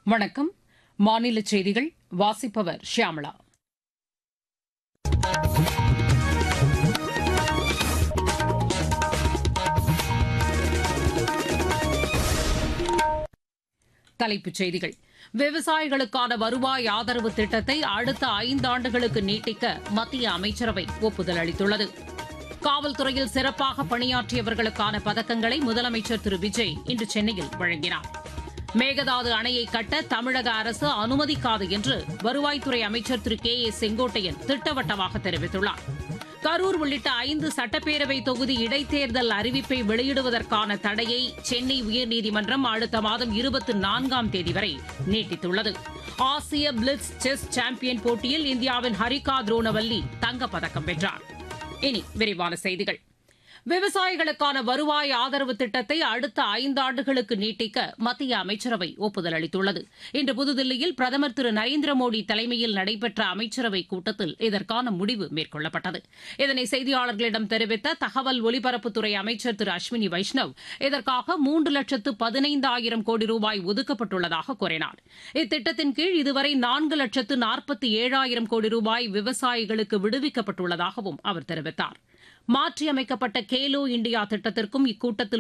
வணக்கம் மாநில செய்திகள் வாசிப்பவர் ஷியாமளா தலைப்புச் செய்திகள் விவசாயிகளுக்கான வருவாய் ஆதரவு திட்டத்தை அடுத்த ஐந்தாண்டுகளுக்கு நீட்டிக்க மத்திய அமைச்சரவை ஒப்புதல் அளித்துள்ளது காவல்துறையில் சிறப்பாக பணியாற்றியவர்களுக்கான பதக்கங்களை முதலமைச்சர் திரு விஜய் இன்று சென்னையில் வழங்கினார் மேகதாது அணையை கட்ட தமிழக அரசு அனுமதிக்காது என்று வருவாய்த்துறை அமைச்சர் திரு கே ஏ செங்கோட்டையன் திட்டவட்டமாக தெரிவித்துள்ளார் கரூர் உள்ளிட்ட ஐந்து சட்டப்பேரவை தொகுதி இடைத்தேர்தல் அறிவிப்பை வெளியிடுவதற்கான தடையை சென்னை உயர்நீதிமன்றம் அடுத்த மாதம் இருபத்தி நான்காம் தேதி வரை நீட்டித்துள்ளது ஆசிய பிளிட்ஸ் செஸ் சாம்பியன் போட்டியில் இந்தியாவின் ஹரிகா துரோணவல்லி தங்கப்பதக்கம் வென்றார் இனி விரிவான செய்திகள் விவசாயிகளுக்கான வருவாய் ஆதரவு திட்டத்தை அடுத்த ஐந்தாண்டுகளுக்கு நீட்டிக்க மத்திய அமைச்சரவை ஒப்புதல் அளித்துள்ளது இன்று புதுதில்லியில் பிரதமர் திரு நரேந்திர மோடி தலைமையில் நடைபெற்ற அமைச்சரவைக் கூட்டத்தில் இதற்கான முடிவு மேற்கொள்ளப்பட்டது இதனை செய்தியாளர்களிடம் தெரிவித்த தகவல் ஒலிபரப்புத்துறை அமைச்சர் திரு அஸ்வினி வைஷ்ணவ் இதற்காக மூன்று லட்சத்து பதினைந்தாயிரம் கோடி ரூபாய் ஒதுக்கப்பட்டுள்ளதாக கூறினார் இத்திட்டத்தின் கீழ் இதுவரை நான்கு லட்சத்து நாற்பத்தி ஏழாயிரம் கோடி ரூபாய் விவசாயிகளுக்கு விடுவிக்கப்பட்டுள்ளதாகவும் அவர் தெரிவித்தார் மாற்றியமைக்கப்பட்ட கேலோ இண்டியா திட்டத்திற்கும் இக்கூட்டத்தில்